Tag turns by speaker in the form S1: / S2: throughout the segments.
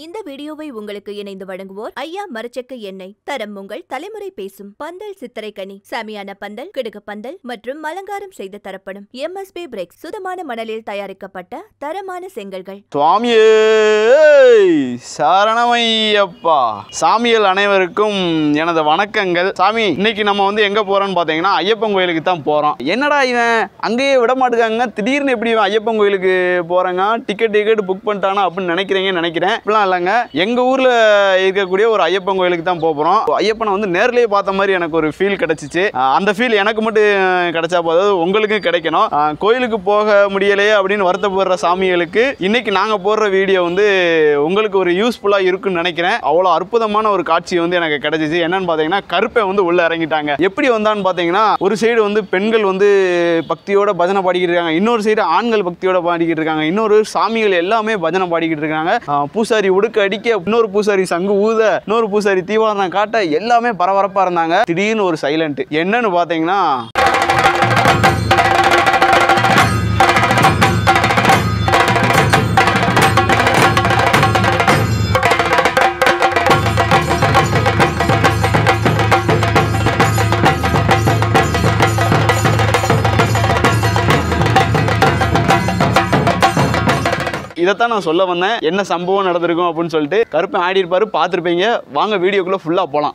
S1: இந்த வீடியோவை உங்களுக்கு இணைந்து வழங்குவோர் ஐயா மரச்செக்கு எண்ணெய் தரம் உங்கள் தலைமுறை பேசும் பந்தல் சித்திரைக்கனி சாமியான பந்தல் கிடுகு பந்தல் மற்றும் அலங்காரம் செய்து தரப்படும் எம்எஸ்பி பிரேக்ஸ் சுத்தமான மணலில் தயாரிக்கப்பட்ட தரமான செங்கல்கள்
S2: சுவாமியே சரணமையப்பா சாமியல் அனைவருக்கும் எனது வணக்கங்கள் சாமி இன்னைக்கு நம்ம வந்து எங்க போறோம்னு பாத்தீங்கன்னா ஐயப்பன் கோயிலுக்கு தான் போறோம் என்னடா இவன் அங்கேயே விட மாட்டேங்காங்க திடீர்னு எப்படி இவன் ஐயப்பன் கோயிலுக்கு போறாங்க டிக்கெட் டிக்கெட் புக் பண்ணிட்டானா அப்படின்னு நினைக்கிறீங்கன்னு நினைக்கிறேன் இப்படிலாம் இல்லைங்க எங்க ஊர்ல இருக்கக்கூடிய ஒரு ஐயப்பன் கோயிலுக்கு தான் போக போறோம் ஐயப்பனை வந்து நேர்லயே பார்த்த மாதிரி எனக்கு ஒரு ஃபீல் கிடைச்சிச்சு அஹ் அந்த ஃபீல் எனக்கு மட்டும் கிடைச்சா போதாது உங்களுக்கும் கிடைக்கணும் அஹ் கோயிலுக்கு போக முடியலையே அப்படின்னு வருத்தப்படுற சாமிகளுக்கு இன்னைக்கு நாங்க போடுற வீடியோ வந்து உங்களுக்கு ஒரு யூஸ்ஃபுல்லா இருக்குன்னு நினைக்கிறேன் அவ்வளோ அற்புதமான ஒரு காட்சி வந்து எனக்கு கிடைச்சிச்சு என்னன்னு பார்த்தீங்கன்னா கருப்பை வந்து உள்ள இறங்கிட்டாங்க எப்படி வந்தான்னு பார்த்தீங்கன்னா ஒரு சைடு வந்து பெண்கள் வந்து பக்தியோட பஜனை பாடிக்கிட்டு இருக்காங்க இன்னொரு சைடு ஆண்கள் பக்தியோட பாடிக்கிட்டு இருக்காங்க இன்னொரு சாமிகள் எல்லாமே பஜனை பாடிக்கிட்டு இருக்காங்க அஹ் பூசாரி உடுக்க அடிக்க இன்னொரு பூசாரி சங்கு ஊத இன்னொரு பூசாரி தீவாரம் காட்ட எல்லாமே பரபரப்பா இருந்தாங்க திடீர்னு ஒரு சைலண்ட் என்னன்னு பார்த்தீங்கன்னா இதைத்தான் நான் சொல்ல வந்தேன் என்ன சம்பவம் நடந்திருக்கும் அப்படின்னு சொல்லிட்டு கருப்பன் ஆடி இருப்பாரு பார்த்துருப்பீங்க வாங்க வீடியோக்குள்ள ஃபுல்லா போலாம்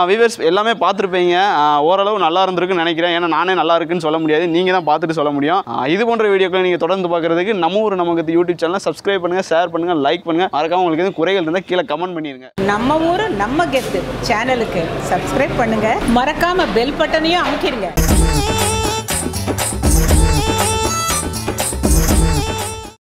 S2: வியூவர்ஸ் எல்லாமே பார்த்துருப்பீங்க ஓரளவு நல்லா இருந்திருக்குன்னு நினைக்கிறேன் ஏன்னா நானே நல்லா இருக்குன்னு சொல்ல முடியாது நீங்கள் தான் பார்த்துட்டு சொல்ல முடியும் ஆ, இது போன்ற வீடியோக்களை நீங்கள் தொடர்ந்து பார்க்குறதுக்கு நம்ம ஊர் நமக்கு யூடியூப் சேனலை சப்ஸ்கிரைப் பண்ணுங்கள் ஷேர் பண்ணுங்கள் லைக் பண்ணுங்கள் மறக்காம உங்களுக்கு எதுவும் குறைகள் இருந்தால் கீழே கமெண்ட் பண்ணிடுங்க
S3: நம்ம ஊரு நம்ம கெத்து சேனலுக்கு சப்ஸ்கிரைப் பண்ணுங்க மறக்காம பெல் பட்டனையும் அமுக்கிடுங்க